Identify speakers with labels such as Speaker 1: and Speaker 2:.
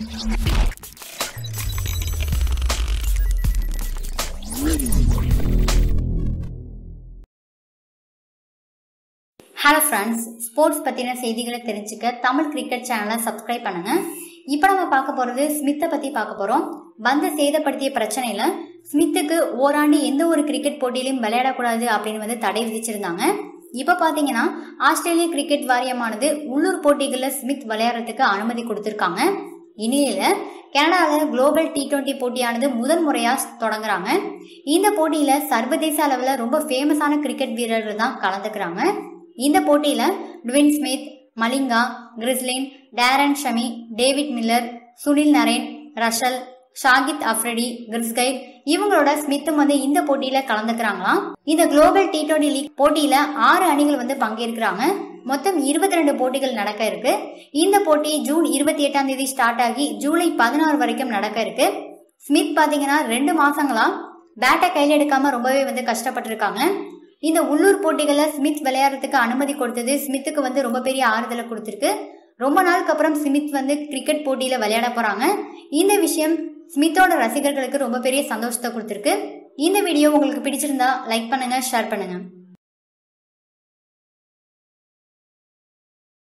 Speaker 1: hello friends sports பற்றின செய்திகளை தெரிஞ்சுக்க தமிழ் கிரிக்கெட் சேனலை சப்ஸ்கிரைப் பண்ணுங்க இப்போ நம்ம பார்க்க போகிறது ஸ்மித்தை பற்றி பார்க்க போகிறோம் பந்து சேதப்படுத்திய பிரச்சனையில் ஸ்மித்துக்கு ஓராண்டு எந்த ஒரு கிரிக்கெட் போட்டியிலும் விளையாடக்கூடாது அப்படின்னு வந்து தடை விதிச்சிருந்தாங்க இப்போ பார்த்தீங்கன்னா ஆஸ்திரேலிய கிரிக்கெட் வாரியமானது உள்ளூர் போட்டிகளில் ஸ்மித் விளையாடுறதுக்கு அனுமதி கொடுத்துருக்காங்க இந்நிலையில் கனடாவில் குளோபல் டி டுவெண்ட்டி போட்டியானது முதல் முறையாக தொடங்குறாங்க இந்த போட்டியில் சர்வதேச அளவில் ரொம்ப ஃபேமஸான கிரிக்கெட் வீரர்கள் தான் கலந்துக்கிறாங்க இந்த போட்டியில் Dwayne Smith Malinga Chris Lynn Darren Sammy David Miller Sunil Narine Russell Shahid Afridi Chris Gayle இவங்களோட ஸ்மித்தும் வந்து இந்த போட்டியில கலந்துக்கிறாங்களாம் இந்த குளோபல் டி டுவெண்டி லீக் போட்டியில ஆறு அணிகள் வந்து பங்கேற்கிறாங்க மொத்தம் இருபத்தி ரெண்டு போட்டிகள் நடக்க இருக்கு இந்த போட்டி ஜூன் இருபத்தி எட்டாம் தேதி ஸ்டார்ட் ஆகி ஜூலை பதினாறு வரைக்கும் நடக்க இருக்கு ஸ்மித் பாத்தீங்கன்னா ரெண்டு மாசங்களா பேட்டை கையில் எடுக்காம ரொம்பவே வந்து கஷ்டப்பட்டிருக்காங்க இந்த உள்ளூர் போட்டிகளில் ஸ்மித் விளையாடுறதுக்கு அனுமதி கொடுத்தது ஸ்மித்துக்கு வந்து ரொம்ப பெரிய ஆறுதலை கொடுத்துருக்கு ரொம்ப நாளுக்கு அப்புறம் ஸ்மித் வந்து கிரிக்கெட் போட்டியில் விளையாட போறாங்க இந்த விஷயம் ஸ்மித்தோட ரசிகர்களுக்கு ரொம்ப பெரிய சந்தோஷத்தை கொடுத்துருக்கு இந்த வீடியோ உங்களுக்கு பிடிச்சிருந்தா லைக் பண்ணுங்க ஷேர் பண்ணுங்க